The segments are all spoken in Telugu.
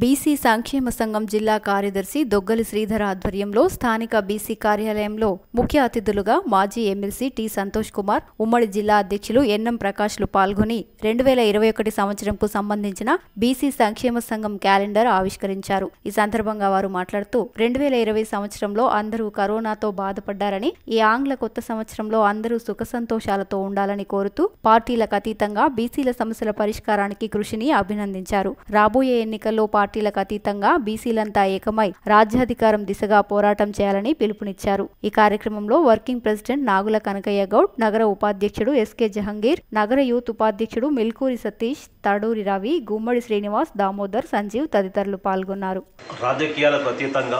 బీసీ సంక్షేమ సంఘం జిల్లా కార్యదర్శి దొగ్గలి శ్రీధర్ ఆధ్వర్యంలో స్థానిక బీసీ కార్యాలయంలో ముఖ్య అతిథులుగా మాజీ ఎమ్మెల్సీ టి సంతోష్ కుమార్ ఉమ్మడి జిల్లా అధ్యక్షులు ఎన్ఎం ప్రకాష్లు పాల్గొని రెండు వేల ఇరవై ఒకటి సంవత్సరంకు సంబంధించిన బీసీ సంక్షేమ సంఘం క్యాలెండర్ ఆవిష్కరించారు ఈ సందర్భంగా వారు మాట్లాడుతూ రెండు వేల ఇరవై సంవత్సరంలో అందరూ కరోనాతో బాధపడ్డారని ఈ ఆంగ్ల కొత్త సంవత్సరంలో అందరూ సుఖ సంతోషాలతో ఉండాలని కోరుతూ పార్టీలకు అతీతంగా బీసీల సమస్యల పరిష్కారానికి కృషిని అభినందించారు రాబోయే ఎన్నికల్లో పార్టీలకు అతీతంగా బీసీలంతా ఏకమై రాజ్యాధికారం దిశగా పోరాటం చేయాలని పిలుపునిచ్చారు ఈ కార్యక్రమంలో వర్కింగ్ ప్రెసిడెంట్ నాగుల కనకయ్య గౌడ్ నగర ఉపాధ్యక్షుడు ఎస్కే జహంగీర్ నగర యూత్ ఉపాధ్యక్షుడు మిల్కూరి సతీష్ తడూరి రవి గుమ్మడి శ్రీనివాస్ దామోదర్ సంజీవ్ తదితరులు పాల్గొన్నారు రాజకీయాలకు అతీతంగా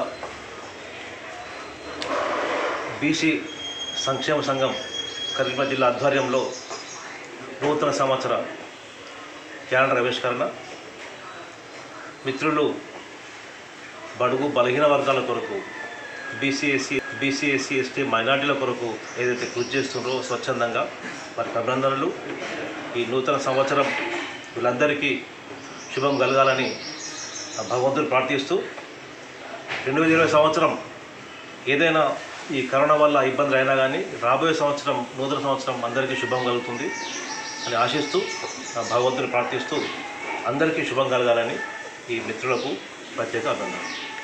బీసీ సంక్షేమ సంఘం కరీంనగర్ జిల్లా ఆధ్వర్యంలో నూతన సంవత్సర క్యాలెండర్ ఆవిష్కరణ మిత్రులు బడుగు బలహీన వర్గాల కొరకు BC SC BC SC ST మైనార్టీల కొరకు ఏదైతే కృషి చేస్తున్నారో స్వచ్ఛందంగా వారికి అభినందనలు ఈ నూతన సంవత్సరం వీళ్ళందరికీ శుభం కలగాలని ఆ భగవంతుడు ప్రార్థిస్తూ రెండు వేల ఇరవై సంవత్సరం ఏదైనా ఈ కరోనా వల్ల ఇబ్బందులు అయినా కానీ రాబోయే సంవత్సరం నూతన సంవత్సరం అందరికీ శుభం కలుగుతుంది అని ఆశిస్తూ ఆ భగవంతుని ప్రార్థిస్తూ అందరికీ శుభం కలగాలని ఈ మిత్రులకు ప్రత్యేక అభినందనలు